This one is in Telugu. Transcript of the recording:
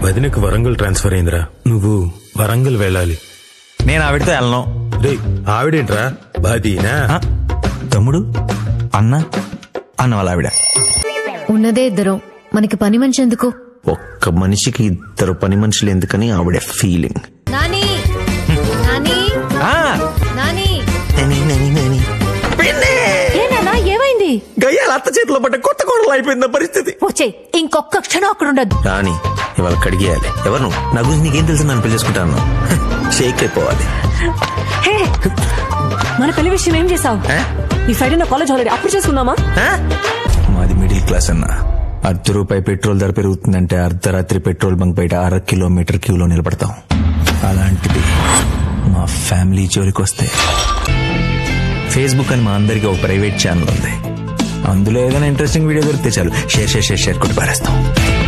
వదినకు వరంగల్ ట్రాన్స్ఫర్ అయిందిరా నువ్వు వరంగల్ వెళ్ళాలి నేను ఆవిడతో వెళ్ళను రే ఆవిడేంట్రా బాదీనా ఆ, తమ్ముడు అన్న అన్న వాళ్ళ ఆవిడ ఉన్నదే ఇద్దరం మనకి పని మనిషి ఎందుకు ఒక్క మనిషికి ఇద్దరు పని మనుషులు ఎందుకని ఆవిడ ఫీలింగ్ నాని నాని ఆ, నాని ఏనానా ఏమైంది గయ్యాల అత్త చేతిలో పడ్డ కొత్త కోడలు అయిపోయింది నా పరిస్థితి వచ్చే ఇంకొక క్షణం అక్కడ ఉండదు రాని ఇవాళ కడిగేయాలి ఎవరు నువ్వు నా గురించి నీకేం తెలుసు నన్ను పెళ్లి చేసుకుంటాను షేక్ అయిపోవాలి హే మన పెళ్లి విషయం ఏం చేసావు ఆ? ఈ ఫ్రైడే నా కాలేజ్ హాలిడే అప్పుడు చేసుకుందామా ఆ? మాది మిడిల్ క్లాస్ అన్న అర్ధ రూపాయి పెట్రోల్ ధర పెరుగుతుందంటే అర్ధరాత్రి పెట్రోల్ బంక్ బయట అర కిలోమీటర్ క్యూలో నిలబడతాం అలాంటిది మా ఫ్యామిలీ జోలికి వస్తే ఫేస్బుక్ అని మా అందరికి ఒక ప్రైవేట్ ఛానల్ ఉంది అందులో ఏదైనా ఇంట్రెస్టింగ్ వీడియో దొరికితే చాలు షేర్ షేర్ షేర్ షేర్ కొట్టి పారేస్తాం